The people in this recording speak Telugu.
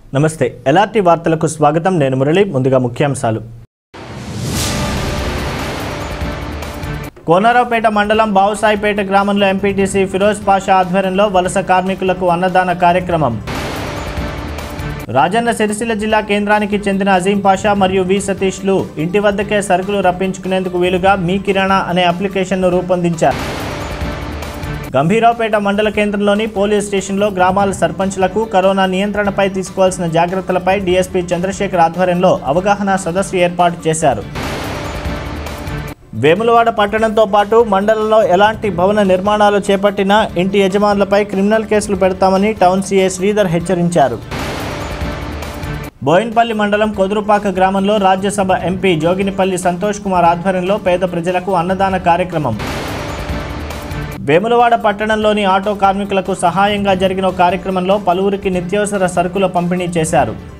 నమస్తే ఎల్ఆర్టీ వార్తలకు స్వాగతం నేను మురళి ముందుగా ముఖ్యాంశాలు కోనరావుపేట మండలం బావుసాయిపేట గ్రామంలో ఎంపీటీసీ ఫిరోజ్ పాషా ఆధ్వర్యంలో వలస కార్మికులకు అన్నదాన కార్యక్రమం రాజన్న సిరిసిల్ల జిల్లా కేంద్రానికి చెందిన అజీం పాషా మరియు వి సతీష్లు ఇంటి వద్దకే సరుకులు రప్పించుకునేందుకు వీలుగా మీ కిరాణా అనే అప్లికేషన్ను రూపొందించారు గంభీరావుపేట మండల కేంద్రంలోని పోలీస్ స్టేషన్లో గ్రామాల సర్పంచ్లకు కరోనా నియంత్రణపై తీసుకోవాల్సిన జాగ్రత్తలపై డీఎస్పీ చంద్రశేఖర్ ఆధ్వర్యంలో అవగాహన సదస్సు ఏర్పాటు చేశారు వేములవాడ పట్టణంతో పాటు మండలంలో ఎలాంటి భవన నిర్మాణాలు చేపట్టినా ఇంటి యజమానులపై క్రిమినల్ కేసులు పెడతామని టౌన్ సీఏ శ్రీధర్ హెచ్చరించారు బోయిన్పల్లి మండలం కొదురుపాక గ్రామంలో రాజ్యసభ ఎంపీ జోగినిపల్లి సంతోష్ కుమార్ ఆధ్వర్యంలో పేద ప్రజలకు అన్నదాన కార్యక్రమం వేములవాడ పట్టణంలోని ఆటో కార్మికులకు సహాయంగా జరిగిన ఓ కార్యక్రమంలో పలువురికి నిత్యావసర సరుకుల పంపిణీ చేశారు